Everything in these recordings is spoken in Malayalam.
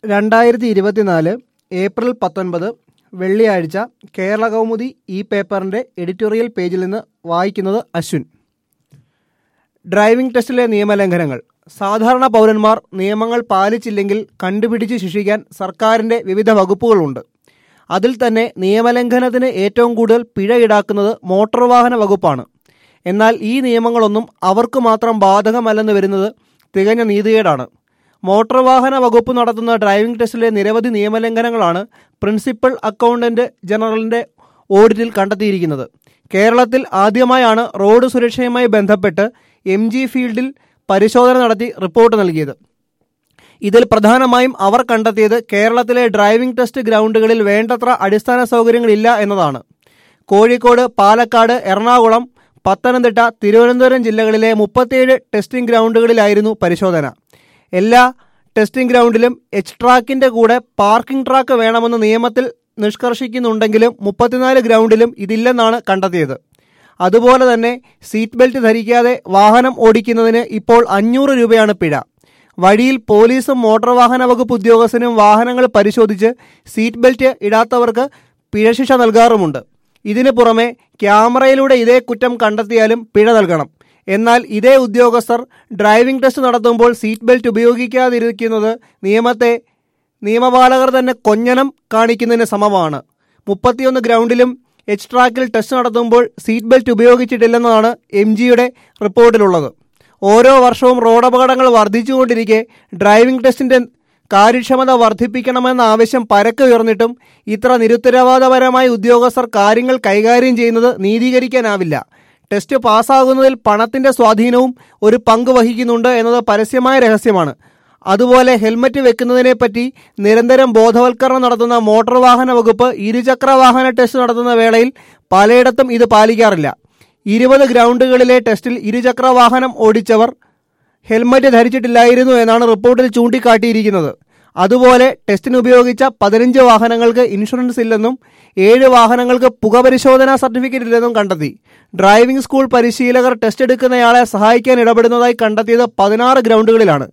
രണ്ടായിരത്തി ഇരുപത്തിനാല് ഏപ്രിൽ പത്തൊൻപത് വെള്ളിയാഴ്ച കേരള കൗമുദി ഈ പേപ്പറിൻ്റെ എഡിറ്റോറിയൽ പേജിൽ നിന്ന് വായിക്കുന്നത് അശ്വിൻ ഡ്രൈവിംഗ് ടെസ്റ്റിലെ നിയമലംഘനങ്ങൾ സാധാരണ പൗരന്മാർ നിയമങ്ങൾ പാലിച്ചില്ലെങ്കിൽ കണ്ടുപിടിച്ച് ശിക്ഷിക്കാൻ സർക്കാരിൻ്റെ വിവിധ വകുപ്പുകളുണ്ട് അതിൽ തന്നെ നിയമലംഘനത്തിന് ഏറ്റവും കൂടുതൽ പിഴ ഈടാക്കുന്നത് മോട്ടോർ വാഹന വകുപ്പാണ് എന്നാൽ ഈ നിയമങ്ങളൊന്നും അവർക്ക് മാത്രം ബാധകമല്ലെന്ന് വരുന്നത് തികഞ്ഞ നീതികേടാണ് മോട്ടോർ വാഹന വകുപ്പ് നടത്തുന്ന ഡ്രൈവിംഗ് ടെസ്റ്റിലെ നിരവധി നിയമലംഘനങ്ങളാണ് പ്രിൻസിപ്പൽ അക്കൗണ്ടന്റ് ജനറലിന്റെ ഓഡിറ്റിൽ കണ്ടെത്തിയിരിക്കുന്നത് കേരളത്തിൽ ആദ്യമായാണ് റോഡ് സുരക്ഷയുമായി ബന്ധപ്പെട്ട് എം ജി ഫീൽഡിൽ പരിശോധന നടത്തി റിപ്പോർട്ട് നൽകിയത് ഇതിൽ പ്രധാനമായും അവർ കണ്ടെത്തിയത് കേരളത്തിലെ ഡ്രൈവിംഗ് ടെസ്റ്റ് ഗ്രൗണ്ടുകളിൽ വേണ്ടത്ര അടിസ്ഥാന സൗകര്യങ്ങളില്ല എന്നതാണ് കോഴിക്കോട് പാലക്കാട് എറണാകുളം പത്തനംതിട്ട തിരുവനന്തപുരം ജില്ലകളിലെ മുപ്പത്തിയേഴ് ടെസ്റ്റിംഗ് ഗ്രൗണ്ടുകളിലായിരുന്നു പരിശോധന എല്ലാ ടെസ്റ്റിംഗ് ഗ്രൗണ്ടിലും എച്ച് ട്രാക്കിന്റെ കൂടെ പാർക്കിംഗ് ട്രാക്ക് വേണമെന്ന് നിയമത്തിൽ നിഷ്കർഷിക്കുന്നുണ്ടെങ്കിലും മുപ്പത്തിനാല് ഗ്രൗണ്ടിലും ഇതില്ലെന്നാണ് കണ്ടെത്തിയത് അതുപോലെ തന്നെ സീറ്റ് ബെൽറ്റ് ധരിക്കാതെ വാഹനം ഓടിക്കുന്നതിന് ഇപ്പോൾ അഞ്ഞൂറ് രൂപയാണ് പിഴ വഴിയിൽ പോലീസും മോട്ടോർ വാഹന വകുപ്പ് ഉദ്യോഗസ്ഥനും വാഹനങ്ങൾ പരിശോധിച്ച് സീറ്റ് ബെൽറ്റ് ഇടാത്തവർക്ക് പിഴശിക്ഷ നൽകാറുമുണ്ട് ഇതിനു പുറമെ ക്യാമറയിലൂടെ ഇതേ കുറ്റം കണ്ടെത്തിയാലും പിഴ നൽകണം എന്നാൽ ഇതേ ഉദ്യോഗസ്ഥർ ഡ്രൈവിംഗ് ടെസ്റ്റ് നടത്തുമ്പോൾ സീറ്റ് ബെൽറ്റ് ഉപയോഗിക്കാതിരിക്കുന്നത് നിയമത്തെ നിയമപാലകർ തന്നെ കൊഞ്ഞനം കാണിക്കുന്നതിന് സമമാണ് മുപ്പത്തിയൊന്ന് ഗ്രൗണ്ടിലും എച്ച് ട്രാക്കിൽ ടെസ്റ്റ് നടത്തുമ്പോൾ സീറ്റ് ബെൽറ്റ് ഉപയോഗിച്ചിട്ടില്ലെന്നാണ് എം ജിയുടെ റിപ്പോർട്ടിലുള്ളത് ഓരോ വർഷവും റോഡപകടങ്ങൾ വർദ്ധിച്ചുകൊണ്ടിരിക്കെ ഡ്രൈവിംഗ് ടെസ്റ്റിന്റെ കാര്യക്ഷമത വർദ്ധിപ്പിക്കണമെന്ന ആവശ്യം പരക്കെ ഉയർന്നിട്ടും ഇത്ര നിരുത്തരവാദപരമായി ഉദ്യോഗസ്ഥർ കാര്യങ്ങൾ കൈകാര്യം ചെയ്യുന്നത് നീതീകരിക്കാനാവില്ല ടെസ്റ്റ് പാസ്സാകുന്നതിൽ പണത്തിന്റെ സ്വാധീനവും ഒരു പങ്ക് വഹിക്കുന്നുണ്ട് എന്നത് പരസ്യമായ രഹസ്യമാണ് അതുപോലെ ഹെൽമറ്റ് വെക്കുന്നതിനെപ്പറ്റി നിരന്തരം ബോധവൽക്കരണം നടത്തുന്ന മോട്ടോർ വാഹന വകുപ്പ് ഇരുചക്ര വാഹന ടെസ്റ്റ് നടത്തുന്ന വേളയിൽ പലയിടത്തും ഇത് പാലിക്കാറില്ല ഇരുപത് ഗ്രൗണ്ടുകളിലെ ടെസ്റ്റിൽ ഇരുചക്ര വാഹനം ഓടിച്ചവർ ഹെൽമറ്റ് ധരിച്ചിട്ടില്ലായിരുന്നു എന്നാണ് റിപ്പോർട്ടിൽ ചൂണ്ടിക്കാട്ടിയിരിക്കുന്നത് അതുപോലെ ടെസ്റ്റിന് ഉപയോഗിച്ച പതിനഞ്ച് വാഹനങ്ങൾക്ക് ഇൻഷുറൻസ് ഇല്ലെന്നും ഏഴ് വാഹനങ്ങൾക്ക് പുകപരിശോധനാ സർട്ടിഫിക്കറ്റ് ഇല്ലെന്നും കണ്ടെത്തി ഡ്രൈവിംഗ് സ്കൂൾ പരിശീലകർ ടെസ്റ്റ് എടുക്കുന്നയാളെ സഹായിക്കാൻ ഇടപെടുന്നതായി കണ്ടെത്തിയത് പതിനാറ് ഗ്രൗണ്ടുകളിലാണ്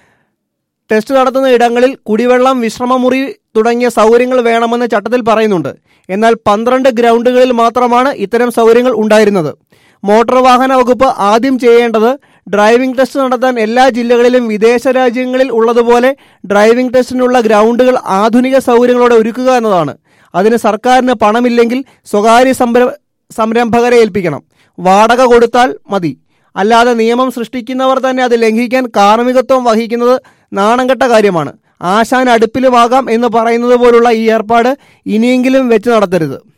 ടെസ്റ്റ് നടത്തുന്ന ഇടങ്ങളിൽ കുടിവെള്ളം വിശ്രമമുറി തുടങ്ങിയ സൗകര്യങ്ങൾ വേണമെന്ന് ചട്ടത്തിൽ പറയുന്നുണ്ട് എന്നാൽ പന്ത്രണ്ട് ഗ്രൗണ്ടുകളിൽ മാത്രമാണ് ഇത്തരം സൗകര്യങ്ങൾ ഉണ്ടായിരുന്നത് മോട്ടോർ വാഹന വകുപ്പ് ആദ്യം ചെയ്യേണ്ടത് ഡ്രൈവിംഗ് ടെസ്റ്റ് നടത്താൻ എല്ലാ ജില്ലകളിലും വിദേശ രാജ്യങ്ങളിൽ ഉള്ളതുപോലെ ഡ്രൈവിംഗ് ടെസ്റ്റിനുള്ള ഗ്രൗണ്ടുകൾ ആധുനിക സൗകര്യങ്ങളോടെ ഒരുക്കുക എന്നതാണ് അതിന് സർക്കാരിന് പണമില്ലെങ്കിൽ സ്വകാര്യ സംരംഭകരെ ഏൽപ്പിക്കണം വാടക കൊടുത്താൽ മതി അല്ലാതെ നിയമം സൃഷ്ടിക്കുന്നവർ തന്നെ അത് ലംഘിക്കാൻ കാർമ്മികത്വം വഹിക്കുന്നത് നാണംകെട്ട കാര്യമാണ് ആശാൻ അടുപ്പിലുമാകാം എന്ന് പറയുന്നത് പോലുള്ള ഈ ഏർപ്പാട് ഇനിയെങ്കിലും വെച്ച് നടത്തരുത്